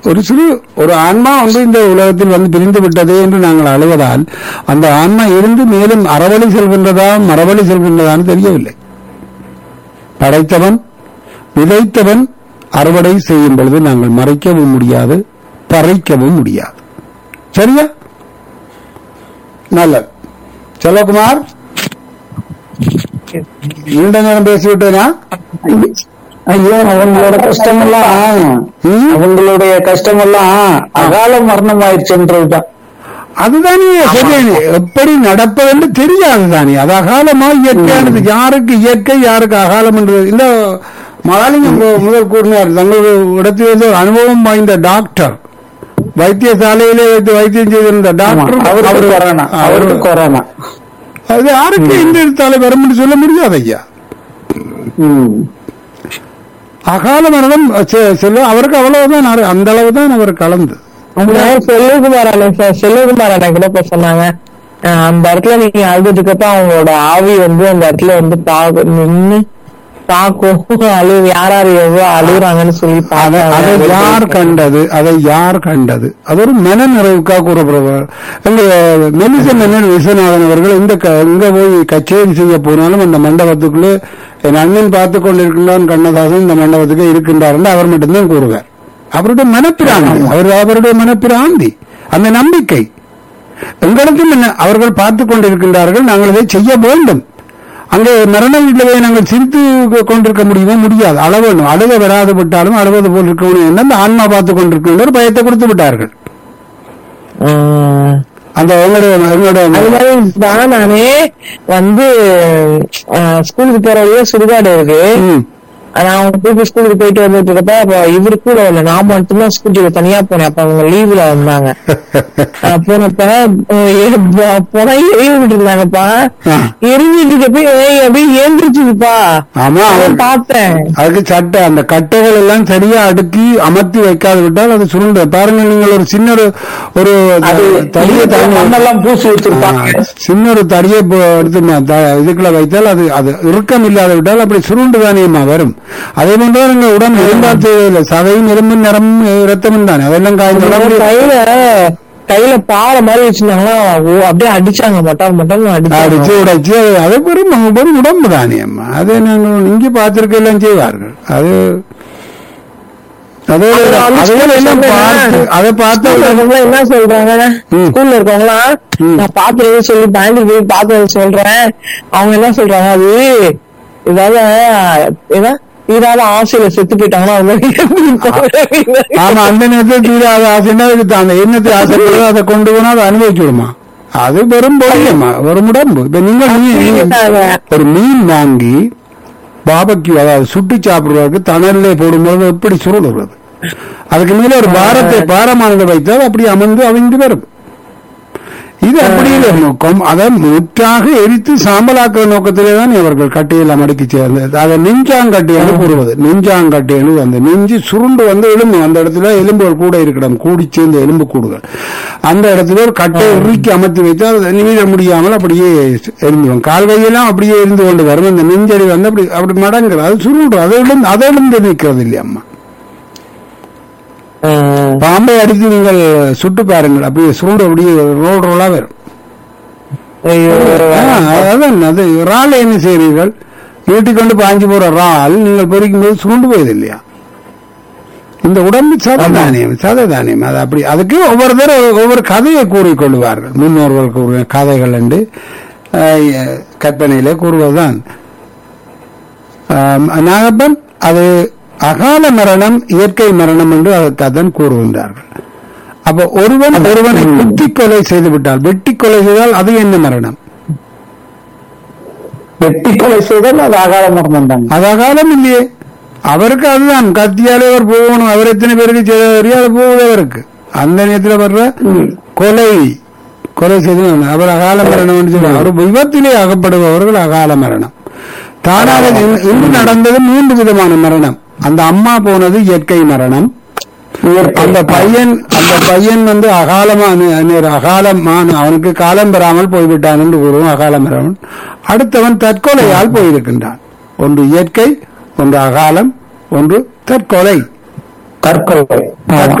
ஒரு சிறு ஒரு ஆன்மா ஒன்று இந்த உலகத்தில் வந்து பிரிந்து விட்டதே என்று நாங்கள் அழுவதால் அந்த ஆன்மா இருந்து மேலும் அறவழி செல்கின்றதா மரவழி செல்கின்றதான்னு தெரியவில்லை படைத்தவன் விதைத்தவன் அறுவடை செய்யும் பொழுது நாங்கள் மறைக்கவும் முடியாது பறைக்கவும் முடியாது சரியா நல்லது செல்வகுமார் நீண்ட நேரம் பேசிவிட்டேனா ஐயோ அவங்களோட கஷ்டமெல்லாம் ம்? அவங்களுடைய கஷ்டமெல்லாம் அகால மரணம் ஆயிடுச்சுன்றதுதான் அதுதானே சரியானே எப்படி நடப்பதென்று தெரியாது தானே அது அகாலமா இயற்கையானது யாருக்கு இயற்கை யாருக்கு அகாலம் என்று இந்த மகாலிங்கம் மு- முதல் கூறினார் தங்களுடைய இடத்தில் இருந்த ஒரு அனுபவம் வாய்ந்த டாக்டர் வைத்தியசாலையிலே வைத்து வைத்தியம் செய்திருந்த டாக்டர் அவருக்கு அவரு- கொரோனா அவருக்கு அவரு- கொரோனா அது யாருக்கு எந்த எழுத்தாலே வரும் என்று சொல்ல முடியாது ஐயா ம். அகால மரணம் செ- செல்வ அவருக்கு அவ்வளவுதான் அரு- அந்த அளவு தான் அவர் கலந்து அவங்க செல்வகுமார் அண்ணன் சார் செல்வகுமார் அண்ணன் கூட இப்ப சொன்னாங்க அஹ் அந்த இடத்துல நீங்க அழுதுட்டுக்கப்ப அவங்களோட ஆவி வந்து அந்த இடத்துல வந்து பாக்க நின்னு பாக்கும் அழு யார் யார் எவ்வளவு அழுகுறாங்கன்னு சொல்லி அதை அதை யார் பாக்க கண்டது அதை யார் கண்டது அது ஒரு மன நிறைவுக்காக கூறப்படுவார் எங்க மெலிச மன்னர் விஸ்வநாதன் அவர்கள் இந்த க- எங்க போய் கச்சேரி செய்ய போனாலும் அந்த மண்டபத்துக்குள்ளே என் அண்ணன் பார்த்து கொண்டிருக்கின்றான் கண்ணதாசன் இந்த மண்டபத்துக்கு இருக்கின்றார் என்று அவர் மட்டும்தான் கூறுவார் அவருடைய மனப்பிராந்தி அவர் அவருடைய மனப்பிராந்தி அந்த நம்பிக்கை எங்களிடத்தில் என்ன அவர்கள் பார்த்து கொண்டிருக்கின்றார்கள் நாங்கள் இதை செய்ய வேண்டும் அங்கே மரண வீட்டிலே நாங்கள் சிரித்து கொண்டிருக்க முடியுமா முடியாது அழ வேண்டும் அழுக வராது விட்டாலும் அழுவது போல் இருக்க முடியும் என்று அந்த ஆன்மா பார்த்து கொண்டிருக்கின்ற ஒரு பயத்தை கொடுத்து விட்டார்கள் உம் அந்த எங்களுடைய அது எங்களுடைய மாதிரி தான் நானே வந்து அஹ், ஸ்கூலுக்கு போற வழியா சுடுகாடு இருக்கு ம். நான் அவங்க திருப்பி ஸ்கூலுக்கு போயிட்டு வந்துட்டு இருக்கப்ப அப்ப இவரு கூட இல்ல நான் மட்டும்தான் ஸ்கூட்டில தனியா போனேன் அப்ப அவங்க லீவ்ல வந்தாங்க நான் போனப்ப அஹ், ஏ- ப- புறம் எரிய விட்டு இருந்தாங்கப்பா ஆ. எரிஞ்சிட்டு இருக்கப்ப ஏய், அப்படியே ஏந்திரிச்சுதுப்பா ஆமா அதான் அவர் பார்த்தேன் அதுக்கு சட்டை அந்த கட்டைகள் எல்லாம் சரியா அடுக்கி அமர்த்தி வைக்காது விட்டால் அது சுருண்டு பாருங்க நீங்கள் ஒரு சின்ன ஒரு ஒரு அது தடியை தாங்க மண்ணெல்லாம் பூசி வச்சிருப்பாங்க ஆ, சின்ன ஒரு தடியை போ- எடுத்து ம- த- இதுக்குள்ள வைத்தால் அது அது இறுக்கம் இல்லாத விட்டால் அப்படி சுருண்டு தானேமா வரும் அதே போன்று எங்க உடம்பு எலும்பால் தேவையில்லை சதையும் எலும்பும் நிறம் ரத்தமும் தானே அதெல்லாம் காய்ந்து உடம்பு கையில கையில பாறை மாதிரி வச்சிருந்தாங்களா ஓ, அப்படியே அடிச்சாங்க மட்டால் மட்டால் அடிச்சு அடிச்சாங்க உடைச்சு அது- அது பெரும் பெரும் உடம்பு தானே அம்மா அதை நாங்கள் இங்கே பார்த்திருக்க எல்லாம் செய்வார்கள் அது அதோட அதுல வந்து அதோட எல்லாம் ஸ்கூல்ல பார்த்து அதை பார்த்து ஸ்கூல்ல இருக்கவங்க என்ன சொல்றாங்க ம். ஸ்கூல்ல இருக்கவங்களா ம். நான் பாத்துறது சொல்லி பேங்க் போய் பாத்து சொல்றேன் அவங்க என்ன சொல்றாங்க அது ஏதாவது ஏதா தீராத ஆசையில செத்து போயிட்டாங்கன்னா அவங்க ஆமா அந்த நேரத்தில் தீராத ஆசைன்னா அதுக்கு தான் அந்த எண்ணத்தை ஆசைப்படுறதோ அதை கொண்டு போனா அதை அனுபவிச்சு விடுமா அது வெறும் பொருளம்மா வெறும் உடம்பு இப்ப நீங்க மீன் அப்படின்ட்டாங்க. ஒரு மீன் வாங்கி பாபக்யூ அதாவது சுட்டு சாப்பிடுறதுக்கு தணல்ல போடும்போது எப்படி சுருளுறது அதுக்கு மேல ஒரு பாரத்தை பாரமானதை வைத்தால் அப்படி அமர்ந்து அவிழ்ந்து வரும் இது அப்படி இல்லை நோக்கம் அதை முற்றாக எரித்து சாம்பலாக்குற நோக்கத்திலே தான் இவர்கள் கட்டையில் அமடுக்கி சேர்ந்தது அதை நெஞ்சாங்கட்டி என்று கூறுவது நெஞ்சாங்கட்டி என்று அந்த நெஞ்சு சுருண்டு வந்து எலும்பு அந்த இடத்துல எலும்புகள் கூட இருக்கிறோம் கூடி சேர்ந்த எலும்பு கூடுகள் அந்த இடத்துல ஒரு கட்டை உருக்கி அமர்த்தி வைத்து அதை நிமிட முடியாமல் அப்படியே எரிந்துடும் கால் கையெல்லாம் அப்படியே இருந்து கொண்டு வரும் அந்த நெஞ்சடி வந்து அப்படி அப்படி மடங்குறது அது சுருண்டு அதை இழந்து அதை இழந்து நிற்கிறது இல்லையா அம்மா ம். பாம்பை அடித்து நீங்கள் சுட்டு பாருங்கள் அப்படியே சுருண்டு அப்படியே ரோல் ரோலா வரும் ஐயோ ஆ, அதான் அது இறால் என்ன செய்றீர்கள் வீட்டுக்கு கொண்டு பாஞ்சு போற இறால் நீங்கள் பொறிக்கும் போது சுருண்டு போயது இல்லையா இந்த உடம்பு சததானியம் சததானியம் அது அப்படி அதுக்கு ஒவ்வொருத்தர் ஒவ்வொரு கதையை கூறிக்கொள்வார்கள் முன்னோர்கள் கூறுவ கதைகள் என்று ஆஹ், கற்பனையிலே கூறுவதுதான் ஆம், நாகப்பன் அது அகால மரணம் இயற்கை மரணம் என்று அதற்காகத்தான் கூறுகின்றார்கள் அப்ப ஒருவன் ஒருவனை குத்தி கொலை செய்து விட்டால் வெட்டி கொலை செய்தால் அது என்ன மரணம் வெட்டி கொலை செய்தால் அது அகால மரணம் தான் அது அகாலம் இல்லையே அவருக்கு அதுதான் கத்தியாலே அவர் போகணும் அவர் எத்தனை பேருக்கு செய்த தெரியும் அது போகுது அவருக்கு அந்த நேரத்தில் வர்ற கொலை கொலை செய்து அவர் அகால மரணம் என்று சொல்லுவார். அவர் விபத்திலே அகப்படுபவர்கள் அகால மரணம் தானாக இன்று- இன்று நடந்தது மூன்று விதமான மரணம் அந்த அம்மா போனது இயற்கை மரணம் அந்த பையன் அந்த பையன் வந்து அகாலமான அகாலமான அவனுக்கு காலம் பெறாமல் போய்விட்டான் என்று கூறுவோம் அகால மரணம் அடுத்தவன் தற்கொலையால் போயிருக்கின்றான் ஒன்று இயற்கை ஒன்று அகாலம் ஒன்று தற்கொலை தற்கொலை